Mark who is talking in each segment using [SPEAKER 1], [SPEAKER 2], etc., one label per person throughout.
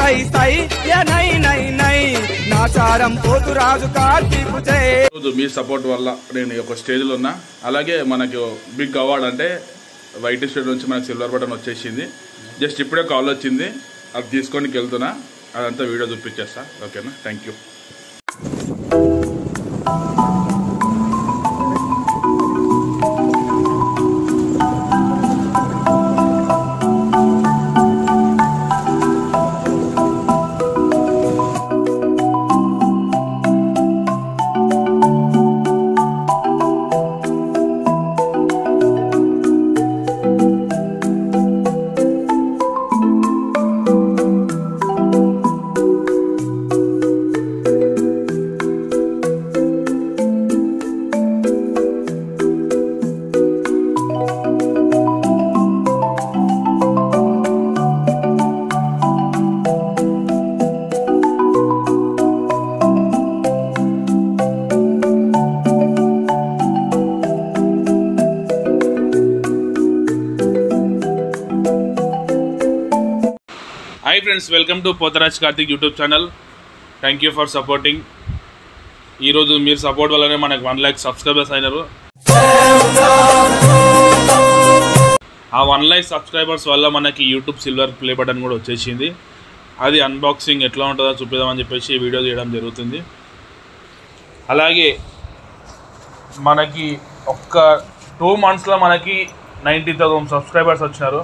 [SPEAKER 1] సై సై యా నై నై నై నాచారం పోతు రాజు కార్తీపు జై
[SPEAKER 2] రోజు మీ సపోర్ట్ వల్ల నేను ఒక స్టేజ్లో ఉన్నా అలాగే మనకి బిగ్ అవార్డ్ అంటే వైట్ స్టేట్ నుంచి మనకి సిల్వర్ బటన్ వచ్చేసింది జస్ట్ ఇప్పుడే కాల్ వచ్చింది అది తీసుకొని వెళ్తున్నా అదంతా వీడియో చూపించేస్తా ఓకేనా thank you hi friends welcome to Potharaj Karthik YouTube channel thank you for supporting ఈరోజు మీరు సపోర్ట్ వల్లనే మనకు వన్ ల్యాక్ సబ్స్క్రైబర్స్ అయినారు ఆ వన్ ల్యాక్ సబ్స్క్రైబర్స్ వల్ల మనకి యూట్యూబ్ సిల్వర్ ప్లే బటన్ కూడా వచ్చేసింది అది అన్బాక్సింగ్ ఎట్లా ఉంటుందో చూపిద్దామని చెప్పేసి ఈ వీడియో చేయడం జరుగుతుంది అలాగే మనకి ఒక్క టూ మంత్స్లో మనకి నైంటీ థౌసండ్ సబ్స్క్రైబర్స్ వచ్చినారు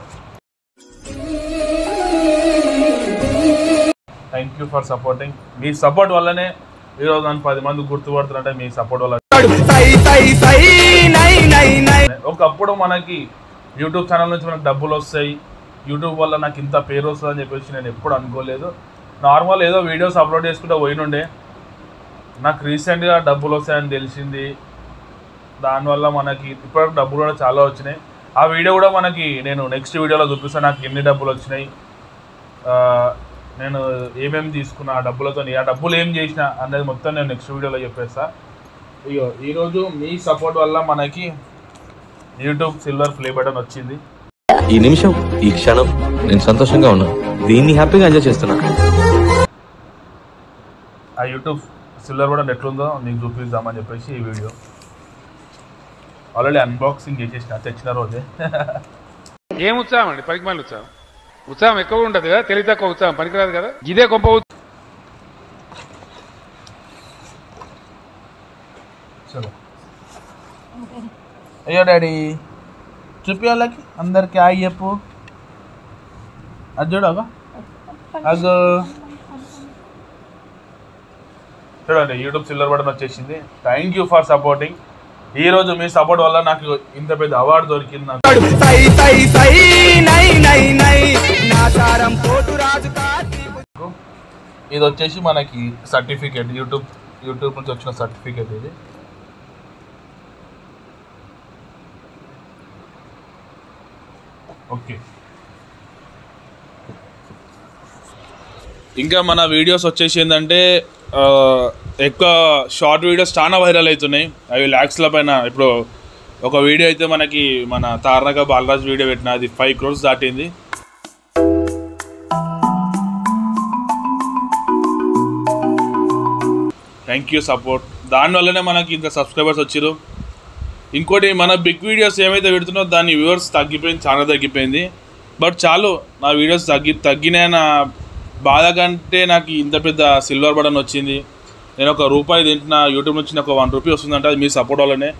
[SPEAKER 2] థ్యాంక్ యూ ఫర్ సపోర్టింగ్ మీ సపోర్ట్ వల్లనే ఈరోజు నన్ను పది మంది గుర్తుపడుతున్నట్టే మీ సపోర్ట్ వల్ల
[SPEAKER 1] సై సై సై నై నై నై
[SPEAKER 2] ఒకప్పుడు మనకి యూట్యూబ్ ఛానల్ నుంచి మనకు డబ్బులు వస్తాయి యూట్యూబ్ వల్ల నాకు ఇంత పేరు వస్తుంది అని చెప్పేసి నేను ఎప్పుడు అనుకోలేదు నార్మల్ ఏదో వీడియోస్ అప్లోడ్ చేసుకుంటే పోయినుండే నాకు రీసెంట్గా డబ్బులు వస్తాయని తెలిసింది దానివల్ల మనకి ఇప్పటివరకు డబ్బులు కూడా చాలా వచ్చినాయి ఆ వీడియో కూడా మనకి నేను నెక్స్ట్ వీడియోలో చూపిస్తాను నాకు ఎన్ని డబ్బులు వచ్చినాయి ఆ, నేను ఏమేమి తీసుకున్నా ఆ డబ్బులతో ఆ డబ్బులు ఏం చేసిన అనేది మొత్తం నేను నెక్స్ట్ వీడియోలో చెప్పేస్తా ఇగో ఈరోజు మీ సపోర్ట్ వల్ల మనకి యూట్యూబ్ సిల్వర్ ప్లే బటన్ వచ్చింది
[SPEAKER 3] ఈ నిమిషం ఈ క్షణం నేను సంతోషంగా ఉన్నా దీన్ని హ్యాపీగా ఎంజాయ్ చేస్తున్నా
[SPEAKER 2] ఆ యూట్యూబ్ సిల్వర్ బటన్ ఎట్లుందో నీకు చూపిద్దామని చెప్పేసి ఈ వీడియో ఆల్రెడీ అన్బాక్సింగ్ చేసేసిన తెచ్చిన రోజే
[SPEAKER 4] ఏం ఉత్సాహం అండి పనికి మళ్ళీ ఉత్సాహం ఉత్సాహం ఎక్కువ ఉంటుంది కదా తెలివి తక్కువ ఉత్సాహం పనికిరాదు కదా ఇదే గొప్ప ఉత్సాహం.
[SPEAKER 2] చలో అయ్యో డాడీ చూపి వాళ్ళకి అందరికి ఆగి చెప్పు అది చూడు అగో అగో చూడండి యూట్యూబ్ సిల్వర్ బటన్ వచ్చేసింది థ్యాంక్ యూ ఫర్ సపోర్టింగ్ ఈ రోజు మీ సపోర్ట్ వల్ల నాకు ఇంత పెద్ద అవార్డు దొరికింది నాకు
[SPEAKER 1] సై సై సై నై నై నై నాచారం పోతు రాజు కార్తీపు
[SPEAKER 2] ఇది వచ్చేసి మనకి సర్టిఫికేట్ యూట్యూబ్ యూట్యూబ్ నుంచి వచ్చిన సర్టిఫికేట్ ఇది ఓకే ఇంకా మన వీడియోస్ వచ్చేసి ఏంటంటే ఆ, ఎక్కువ షార్ట్ వీడియోస్ చాలా వైరల్ అవుతున్నాయి అవి ల్యాక్స్ల పైన ఇప్పుడు ఒక వీడియో అయితే మనకి మన తారనక బాలరాజ్ వీడియో పెట్టిన అది ఫైవ్ క్రోర్స్ దాటింది థ్యాంక్ యూ సపోర్ట్ దానివల్లనే మనకి ఇంత సబ్స్క్రైబర్స్ వచ్చారు ఇంకోటి మన బిగ్ వీడియోస్ ఏమైతే పెడుతున్నో దాని వ్యూవర్స్ తగ్గిపోయింది చాలా తగ్గిపోయింది బట్ చాలు నా వీడియోస్ తగ్గి తగ్గినాయి నా బాధ కంటే నాకు ఇంత పెద్ద సిల్వర్ బటన్ వచ్చింది నేను ఒక రూపాయి తింటున్నా యూట్యూబ్ నుంచి నాకు ఒక వన్ రూపీ వస్తుందంటే అది మీ సపోర్ట్ వల్లనే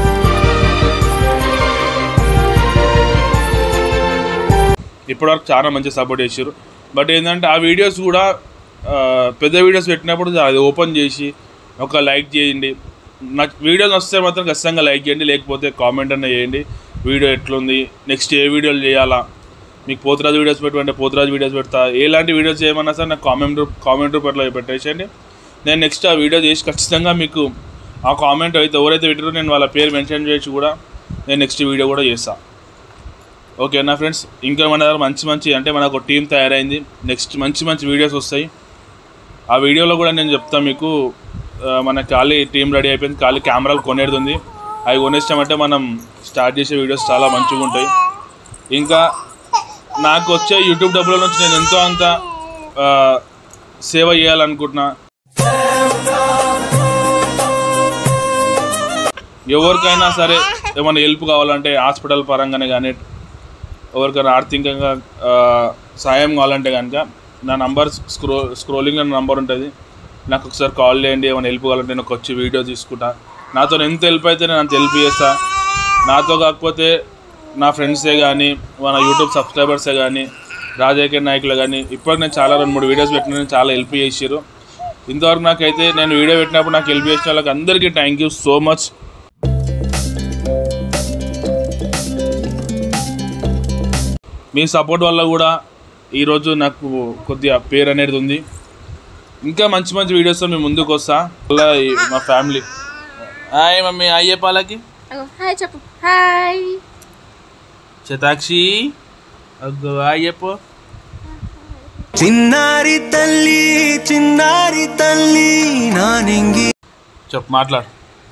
[SPEAKER 2] ఇప్పటివరకు చాలా మంచి సపోర్ట్ చేశారు బట్ ఏంటంటే ఆ వీడియోస్ కూడా ఆ, పెద్ద వీడియోస్ పెట్టినప్పుడు అది ఓపెన్ చేసి ఒక లైక్ చేయండి నా వీడియోస్ వస్తే మాత్రం ఖచ్చితంగా లైక్ చేయండి లేకపోతే కామెంట్ అన్న చేయండి వీడియో ఎట్లుంది నెక్స్ట్ ఏ వీడియోలు చేయాలా మీకు పోతురాజు వీడియోస్ పెట్టమంటే పోతురాజు వీడియోస్ పెడతా ఎలాంటి వీడియోస్ చేయమన్నా సరే నాకు కామెంట్ రూ- కామెంట్ రూపంలో పెట్టేసేయండి నేను నెక్స్ట్ ఆ వీడియో చేసి ఖచ్చితంగా మీకు ఆ కామెంట్ అయితే ఎవరైతే పెట్టారో నేను వాళ్ళ పేరు మెన్షన్ చేసి కూడా నేను నెక్స్ట్ వీడియో కూడా చేస్తాను ఓకేనా ఫ్రెండ్స్ ఇంకా మన దగ్గర మంచి మంచి అంటే మనకు ఒక టీం తయారైంది నెక్స్ట్ మంచి మంచి వీడియోస్ వస్తాయి ఆ వీడియోలో కూడా నేను చెప్తాను మీకు ఆ, మన ఖాళీ టీం రెడీ అయిపోయింది ఖాళీ కెమెరాలు కొనేది ఉంది అవి కొనేసామంటే మనం స్టార్ట్ చేసే వీడియోస్ చాలా మంచిగా ఉంటాయి ఇంకా నాకు వచ్చే యూట్యూబ్ డబ్బుల నుంచి నేను ఎంతో అంత ఆ, సేవ చేయాలనుకుంటున్నా ఎవరికైనా సరే ఏమైనా హెల్ప్ కావాలంటే హాస్పిటల్ పరంగానే కానీ ఎవరికైనా ఆర్థికంగా ఆ, సాయం కావాలంటే కనుక నా నంబర్ స్క్రో స్క్రోలింగ్ నా నంబర్ ఉంటుంది నాకు ఒకసారి కాల్ చేయండి ఏమైనా హెల్ప్ కావాలంటే నాకు వచ్చి వీడియో తీసుకుంటా నాతో ఎంత హెల్ప్ అయితే నేను అంత హెల్ప్ చేస్తా నాతో కాకపోతే నా ఫ్రెండ్సే కానీ మన యూట్యూబ్ సబ్స్క్రైబర్సే కానీ రాజకీయ నాయకులు కానీ ఇప్పటికి నేను చాలా రెండు మూడు వీడియోస్ పెట్టిన చాలా హెల్ప్ చేసారు ఇంతవరకు నాకైతే నేను వీడియో పెట్టినప్పుడు నాకు హెల్ప్ చేసిన వాళ్ళకి అందరికీ థ్యాంక్ యూ సో మచ్ మీ సపోర్ట్ వల్ల కూడా ఈరోజు నాకు కొద్దిగా పేరు అనేది ఉంది ఇంకా మంచి మంచి వీడియోస్తో మేము ముందుకు వస్తా అలా ఈ- మా ఫ్యామిలీ హాయ్ మమ్మీ హాయ్ చెప్పాలకి
[SPEAKER 5] అగో హాయ్ చెప్పు హాయ్
[SPEAKER 2] శతాక్షి అగ్గో హాయ్ చెప్పు
[SPEAKER 1] చిన్నారి తల్లి చిన్నారి తల్లి నా నింగి
[SPEAKER 2] చెప్పు మాట్లాడు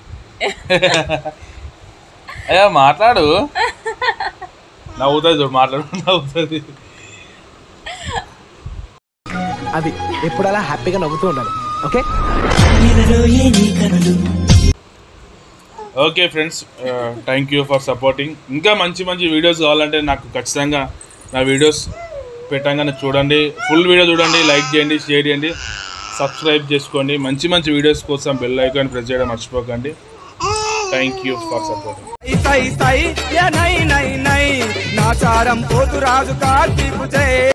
[SPEAKER 2] అయ్యా మాట్లాడు నవ్వుతుంది చూడు మాట్లాడు నవ్వుతుంది
[SPEAKER 6] అది ఎప్పుడు అలా హ్యాపీగా నవ్వుతూ ఉండాలి okay
[SPEAKER 2] okay friends thank you for supporting ఇంకా మంచి మంచి వీడియోస్ కావాలంటే నాకు ఖచ్చితంగా నా వీడియోస్ పెట్టంగానే చూడండి ఫుల్ వీడియో చూడండి లైక్ చేయండి షేర్ చేయండి సబ్స్క్రైబ్ చేసుకోండి మంచి మంచి వీడియోస్ కోసం బెల్ ఐకాన్ ప్రెస్ చేయడం మర్చిపోకండి థ్యాంక్ యూ ఫర్ సపోర్టింగ్
[SPEAKER 1] సై సై యా నై నై నై నాచారం పోతు రాజు కార్తీపు జై